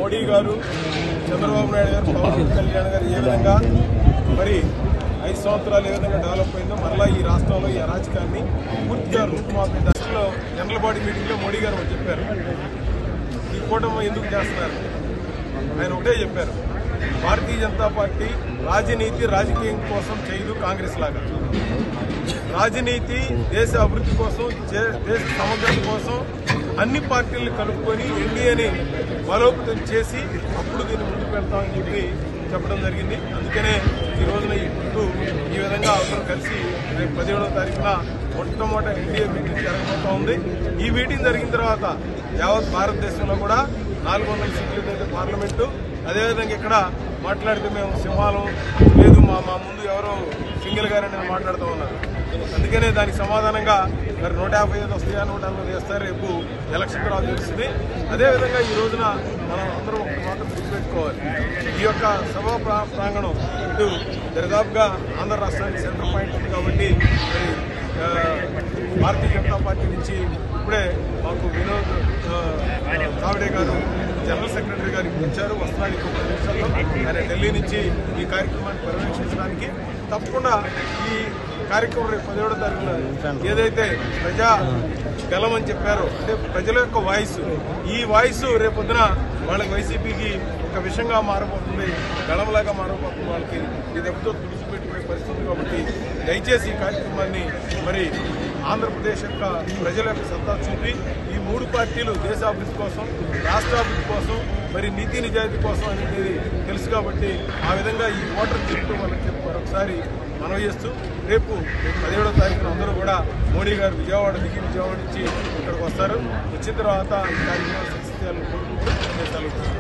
మోడీ గారు చంద్రబాబు నాయుడు గారు పవన్ కళ్యాణ్ గారు ఏ విధంగా మరి ఐదు సంవత్సరాలు ఏ విధంగా డెవలప్ అయిందో మరలా ఈ రాష్ట్రంలో ఈ అరాచకాన్ని పూర్తిగా రూపుమాపే దశలో జనరల్ బాడీ మీటింగ్లో మోడీ గారు ఒకటి చెప్పారు ఈ కూటమి ఎందుకు చేస్తున్నారు ఆయన ఒకటే చెప్పారు భారతీయ జనతా పార్టీ రాజనీతి రాజకీయం కోసం చేయదు కాంగ్రెస్ లాగా రాజనీతి దేశ అభివృద్ధి కోసం జే- దేశ సమగ్రత కోసం అన్ని పార్టీలను కలుపుకొని ఎన్డీఏని బలోపేతం చేసి అప్పుడు దీన్ని ముందుకు వెళ్తామని చెప్పి చెప్పడం జరిగింది అందుకనే ఈ రోజున ఇప్పుడు ఈ విధంగా అందరూ కలిసి రేపు పదిహేడవ తారీఖున మొట్టమొదటి ఎన్డీఏ మీటింగ్ జరగబోతా ఉంది ఈ మీటింగ్ జరిగిన తర్వాత యావత్ భారతదేశంలో కూడా నాలుగు వందల సీట్లు అయితే పార్లమెంటు అదేవిధంగా ఇక్కడ మాట్లాడితే మేము సింహాలం లేదు మా మా ముందు ఎవరో సింగిల్ గారని మాట్లాడుతూ ఉన్నారు అందుకనే దానికి సమాధానంగా మరి నూట యాభై ఐదు వస్తాయా నూట నలభై వస్తాయా రేపు ఎలక్షన్ తర్వాత తెలుస్తుంది అదేవిధంగా ఈ రోజున మనం అందరం ఒక మాట గుర్తుపెట్టుకోవాలి ఈ యొక్క సభా ప్రా- ప్రాంగణం ఇటు దరిదాపుగా ఆంధ్ర రాష్ట్రానికి సెంటర్ పాయింట్ ఉంది కాబట్టి మరి ఆ, భారతీయ జనతా పార్టీ నుంచి ఇప్పుడే మాకు వినోద్ ఆ, చావడే గారు జనరల్ సెక్రటరీ గారికి వచ్చారు వస్తున్నారు ఇంకొక పది నిమిషాల్లో ఆయన ఢిల్లీ నుంచి ఈ కార్యక్రమాన్ని పర్యవేక్షించడానికి తప్పకుండా ఈ కార్యక్రమం రేపు పదిహేడో తారీఖున ఏదైతే ప్రజా గెలమని చెప్పారో అంటే ప్రజల యొక్క వాయిస్ ఈ వాయిస్ రేపొద్దున వాళ్ళకి వైసీపీకి ఒక విషయంగా మారబోతుంది గళంలాగా మారబోతుంది వాళ్ళకి ఈ దెబ్బతో తుడిచిపెట్టిపోయే పరిస్థితి కాబట్టి దయచేసి ఈ కార్యక్రమాన్ని మరి ఆంధ్రప్రదేశ్ యొక్క ప్రజల యొక్క సత్తా చూపి ఈ మూడు పార్టీలు దేశాభివృద్ధి కోసం రాష్ట్రాభివృద్ధి కోసం మరి నీతి నిజాయితీ కోసం అనేది తెలుసు కాబట్టి ఆ విధంగా ఈ ఓటర్ చెప్తూ వాళ్ళకి చెప్పి మరొకసారి మనవి చేస్తూ రేపు పదిహేడో తారీఖున అందరూ కూడా మోడీ గారు విజయవాడ దిగి విజయవాడ నుంచి ఇక్కడికి వస్తారు వచ్చిన తర్వాత ఈ కార్యక్రమం సక్సెస్ చేయాలని కోరుకుంటూ నేను సెలవు తీసుకుంటాను.